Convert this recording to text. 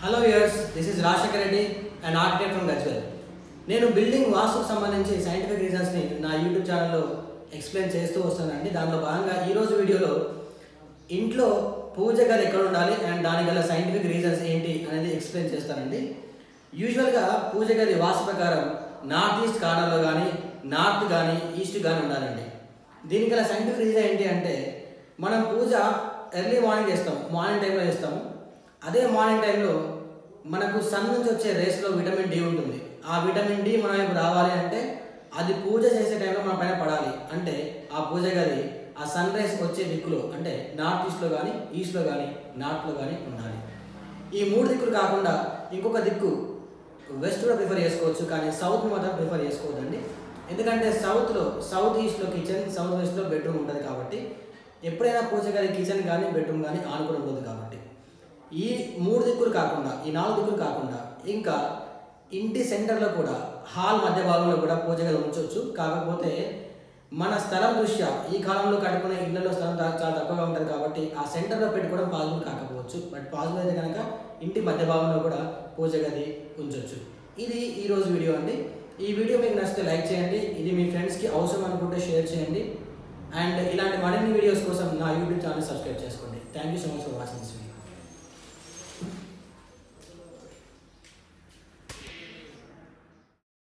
hello viewers this is Rajasekhar Reddy and architect from Gajwel నేను building వాస్తుకు సంబంధించి scientific రీజన్స్ని నా యూట్యూబ్ ఛానల్లో ఎక్స్ప్లెయిన్ చేస్తూ వస్తానండి దానిలో భాగంగా ఈరోజు వీడియోలో ఇంట్లో పూజ గది ఎక్కడ ఉండాలి అండ్ దానికి గల సైంటిఫిక్ రీజన్స్ ఏంటి అనేది ఎక్స్ప్లెయిన్ చేస్తానండి యూజువల్గా పూజ గది వాస్తు ప్రకారం నార్త్ ఈస్ట్ కార్నర్లో కానీ నార్త్ కానీ ఈస్ట్ కానీ ఉండాలండి దీనికి గల సైంటిఫిక్ రీజన్ ఏంటి అంటే మనం పూజ ఎర్లీ మార్నింగ్ చేస్తాం మార్నింగ్ టైంలో చేస్తాము అదే మార్నింగ్ టైంలో మనకు సన్ నుంచి వచ్చే రేస్లో విటమిన్ డి ఉంటుంది ఆ విటమిన్ డి మన వైపు రావాలి అంటే అది పూజ చేసే టైంలో మన పైన పడాలి అంటే ఆ పూజ గది ఆ సన్ రేస్ వచ్చే దిక్కులో అంటే నార్త్ ఈస్ట్లో కానీ ఈస్ట్లో కానీ నార్త్లో కానీ ఉండాలి ఈ మూడు దిక్కులు కాకుండా ఇంకొక దిక్కు వెస్ట్ కూడా ప్రిఫర్ చేసుకోవచ్చు కానీ సౌత్ మాత్రం ప్రిఫర్ చేసుకోవద్దండి ఎందుకంటే సౌత్లో సౌత్ ఈస్ట్లో కిచెన్ సౌత్ వెస్ట్లో బెడ్రూమ్ ఉంటుంది కాబట్టి ఎప్పుడైనా పూజ గది కిచెన్ కానీ బెడ్రూమ్ కానీ ఆనుకుని ఉంటుంది కాబట్టి ఈ మూడు దిక్కులు కాకుండా ఈ నాలుగు దిక్కులు కాకుండా ఇంకా ఇంటి సెంటర్లో కూడా హాల్ మధ్య భాగంలో కూడా పూజ గది ఉంచవచ్చు కాకపోతే మన స్థలం దృష్ట్యా ఈ కాలంలో కట్టుకునే ఇళ్లలో స్థలం తా- చాలా తక్కువగా ఉంటుంది కాబట్టి ఆ సెంటర్లో పెట్టుకోవడం పాసిబుల్ కాకపోవచ్చు బట్ పాసిబుల్ అయితే కనుక ఇంటి మధ్య భాగంలో కూడా పూజ గది ఉంచవచ్చు ఇది ఈ రోజు వీడియో అండి ఈ వీడియో మీకు నచ్చితే లైక్ చేయండి ఇది మీ ఫ్రెండ్స్కి అవసరం అనుకుంటే షేర్ చేయండి అండ్ ఇలాంటి మరిన్ని వీడియోస్ కోసం నా యూట్యూబ్ ఛానల్ సబ్స్క్రైబ్ చేసుకోండి thank you so much for watching this video